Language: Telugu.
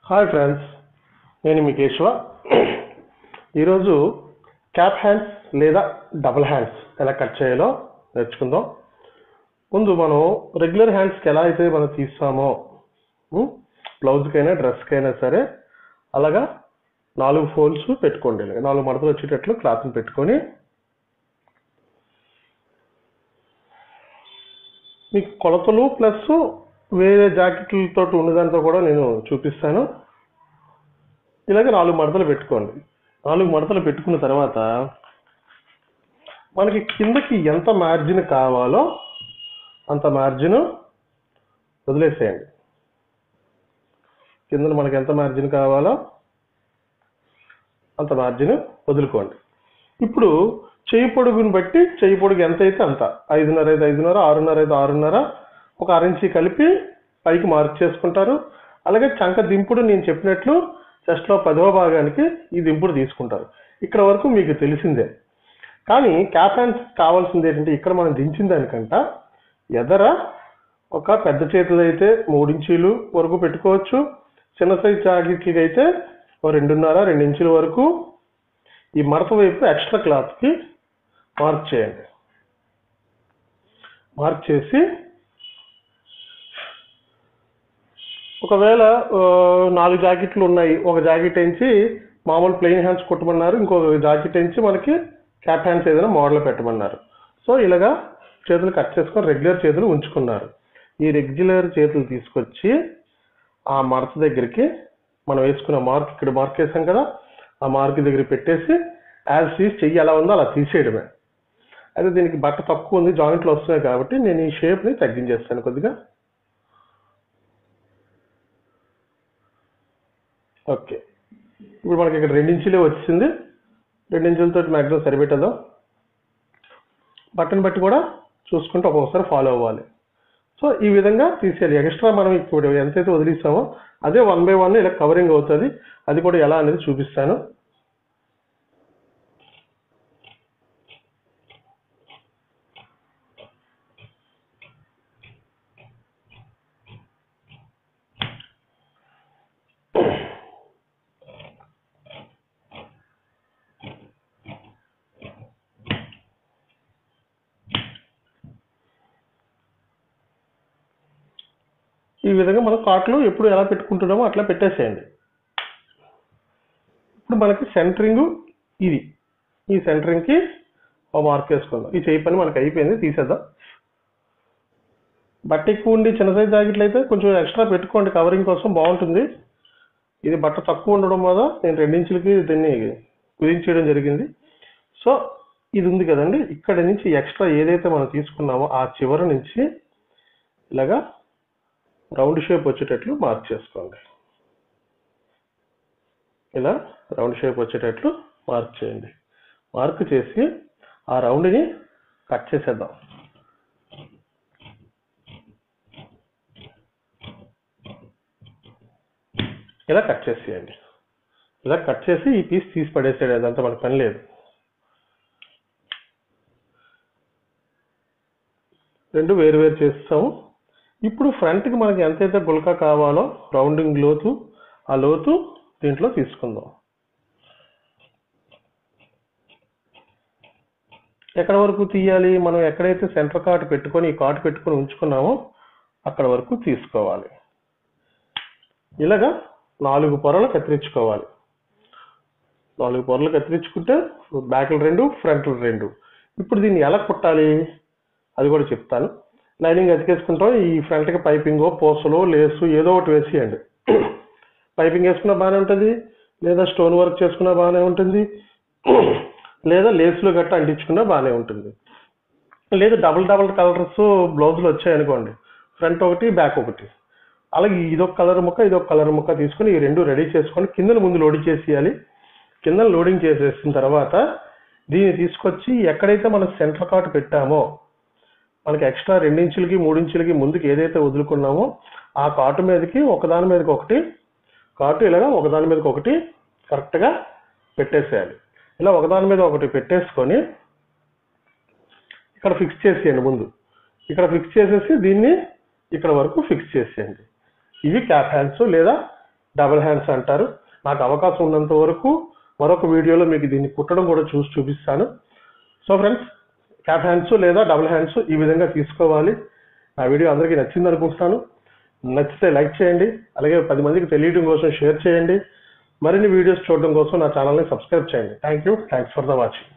హాయ్ ఫ్రెండ్స్ నేను మీ కేశవ ఈరోజు క్యాప్ హ్యాండ్స్ లేదా డబుల్ హ్యాండ్స్ ఎలా కట్ చేయాలో నేర్చుకుందాం ముందు మనం రెగ్యులర్ హ్యాండ్స్కి ఎలా అయితే మనం తీస్తామో ఉం, బ్లౌజ్కైనా డ్రెస్కైనా సరే అలాగా నాలుగు ఫోల్డ్స్ పెట్టుకోండి ఇలాగ నాలుగు మడతలు వచ్చేటట్లు క్లాత్ని పెట్టుకొని మీకు కొలతలు ప్లస్ వేరే జాకెట్లతో ఉన్నదాంతో కూడా నేను చూపిస్తాను ఇలాగే నాలుగు మడతలు పెట్టుకోండి నాలుగు మడతలు పెట్టుకున్న తర్వాత మనకి కిందకి ఎంత మార్జిన్ కావాలో అంత మార్జిన్ వదిలేసేయండి కింద మనకి ఎంత మార్జిన్ కావాలో అంత మార్జిన్ వదులుకోండి ఇప్పుడు చేయి పొడుగుని బట్టి చేయి పొడుగు ఎంత అయితే అంత ఐదున్నర అయితే ఐదున్నర ఆరున్నర అయితే ఆరున్నర ఒక అరించి కలిపి పైకి మార్క్ చేసుకుంటారు అలాగే చంక దింపుడు నేను చెప్పినట్లు చెస్ట్లో పదవ భాగానికి ఈ దింపుడు తీసుకుంటారు ఇక్కడ వరకు మీకు తెలిసిందే కానీ క్యాప్ హ్యాండ్స్ కావాల్సింది ఏంటంటే ఇక్కడ మనం దించిన దానికంట ఎదర ఒక పెద్ద చేతులు అయితే మూడించీలు వరకు పెట్టుకోవచ్చు చిన్న సైజ్ జాకెట్లకి అయితే ఓ రెండున్నర రెండు ఇంచుల వరకు ఈ మడత వైపు ఎక్స్ట్రా క్లాత్కి మార్క్ చేయండి మార్క్ చేసి ఒకవేళ ఆ, నాలుగు జాకెట్లు ఉన్నాయి ఒక జాకెట్ ఎంచి మామూలు ప్లెయిన్ హ్యాండ్స్ కుట్టమన్నారు ఇంకొక జాకెట్ ఎంచి మనకి క్యాప్ హ్యాండ్స్ ఏదైనా మోడల్ పెట్టమన్నారు సో ఇలాగా చేతులు కట్ చేసుకొని రెగ్యులర్ చేతులు ఉంచుకున్నారు ఈ రెగ్యులర్ చేతులు తీసుకొచ్చి ఆ మడత దగ్గరికి మనం వేసుకున్న మార్క్ ఇక్కడ మార్క్ వేసాం కదా ఆ మార్క్ దగ్గర పెట్టేసి యాజ్ తీసి చెయ్యి ఎలా ఉందో అలా తీసేయడమే అయితే దీనికి బట్ట తక్కువ ఉంది జాయింట్లు వస్తున్నాయి కాబట్టి నేను ఈ షేప్ని తగ్గించేస్తాను కొద్దిగా ఓకే ఇప్పుడు మనకి ఇక్కడ రెండించులే వచ్చింది రెండించులతో మ్యాక్సిమం సరిపెట్టదాం బట్టను బట్టి కూడా చూసుకుంటూ ఒక్కొక్కసారి ఫాలో అవ్వాలి సో ఈ విధంగా తీసేయాలి ఎక్స్ట్రా మనం ఇప్పుడు ఎంతైతే వదిలిస్తామో అదే వన్ బై వన్ ఇలా కవరింగ్ అవుతుంది అది కూడా ఎలా అనేది చూపిస్తాను ఈ విధంగా మనం కార్ట్లో ఎప్పుడు ఎలా పెట్టుకుంటున్నామో అట్లా పెట్టేసేయండి ఇప్పుడు మనకి సెంటరింగ్ ఇది ఈ సెంటరింగ్కి ఒక మార్క్ వేసుకుందాం ఈ చేయి పని మనకి అయిపోయింది తీసేద్దాం బట్ట ఎక్కువ ఉండి చిన్న సైజ్ జాకెట్లు అయితే కొంచెం ఎక్స్ట్రా పెట్టుకోండి కవరింగ్ కోసం బాగుంటుంది ఇది బట్ట తక్కువ ఉండడం వల్ల నేను రెండించులకి దీన్ని కుదించేయడం జరిగింది సో ఇది ఉంది కదండి ఇక్కడ నుంచి ఎక్స్ట్రా ఏదైతే మనం తీసుకున్నామో ఆ చివరి నుంచి ఇలాగా రౌండ్ షేప్ వచ్చేటట్లు మార్క్ చేసుకోండి ఇలా రౌండ్ షేప్ వచ్చేటట్లు మార్క్ చేయండి మార్క్ చేసి ఆ రౌండ్ని కట్ చేసేద్దాం ఇలా కట్ చేసేయండి ఇలా కట్ చేసి ఈ పీస్ తీసి పడేసేయండి అదంతా మనకు పని లేదు రెండు వేరు వేరు చేస్తాము ఇప్పుడు ఫ్రంట్కి మనకి ఎంతైతే గుల్కా కావాలో రౌండింగ్ లోతు ఆ లోతు దీంట్లో తీసుకుందాం ఎక్కడ వరకు తీయాలి మనం ఎక్కడైతే సెంటర్ కాట్ పెట్టుకొని ఈ కాట్ పెట్టుకొని ఉంచుకున్నామో అక్కడ వరకు తీసుకోవాలి ఇలాగా నాలుగు పొరలు కత్తిరించుకోవాలి నాలుగు పొరలు కత్తిరించుకుంటే బ్యాక్లు రెండు ఫ్రంట్లు రెండు ఇప్పుడు దీన్ని ఎలా కుట్టాలి అది కూడా చెప్తాను లైనింగ్ అతికేసుకుంటాం ఈ ఫ్రంట్కి పైపింగో పూసలో లేసు ఏదో ఒకటి వేసేయండి పైపింగ్ వేసుకున్నా బాగానే ఉంటుంది లేదా స్టోన్ వర్క్ చేసుకున్నా బాగానే ఉంటుంది లేదా లేసులు గట్ట అంటించుకున్నా బాగానే ఉంటుంది లేదు డబుల్ డబుల్ కలర్స్ బ్లౌజులు వచ్చాయనుకోండి ఫ్రంట్ ఒకటి బ్యాక్ ఒకటి అలాగే ఇదొక కలర్ ముక్క ఇదొక కలర్ ముక్క తీసుకొని ఈ రెండు రెడీ చేసుకొని కిందన ముందు లోడింగ్ చేసేయాలి కింద లోడింగ్ చేసేసిన తర్వాత దీన్ని తీసుకొచ్చి ఎక్కడైతే మనం సెంటర్ కాట్ పెట్టామో మనకి ఎక్స్ట్రా రెండించులకి మూడించులకి ముందుకు ఏదైతే వదులుకున్నామో ఆ కాటు మీదకి ఒకదాని మీదకి ఒకటి కాటు ఇలాగా ఒకదాని మీదకి ఒకటి కరెక్ట్గా పెట్టేసేయాలి ఇలా ఒకదాని మీద ఒకటి పెట్టేసుకొని ఇక్కడ ఫిక్స్ చేసేయండి ముందు ఇక్కడ ఫిక్స్ చేసేసి దీన్ని ఇక్కడ వరకు ఫిక్స్ చేసేయండి ఇవి క్యాప్ హ్యాండ్స్ లేదా డబుల్ హ్యాండ్స్ అంటారు నాకు అవకాశం ఉన్నంత వరకు మరొక వీడియోలో మీకు దీన్ని కుట్టడం కూడా చూసి చూపిస్తాను సో ఫ్రెండ్స్ క్యాప్ హ్యాండ్స్ లేదా డబుల్ హ్యాండ్స్ ఈ విధంగా తీసుకోవాలి నా వీడియో అందరికీ నచ్చింది అనుకుంటున్నాను నచ్చితే లైక్ చేయండి అలాగే పది మందికి తెలియడం కోసం షేర్ చేయండి మరిన్ని వీడియోస్ చూడడం కోసం నా ఛానల్ని సబ్స్క్రైబ్ చేయండి thank you thanks for the watching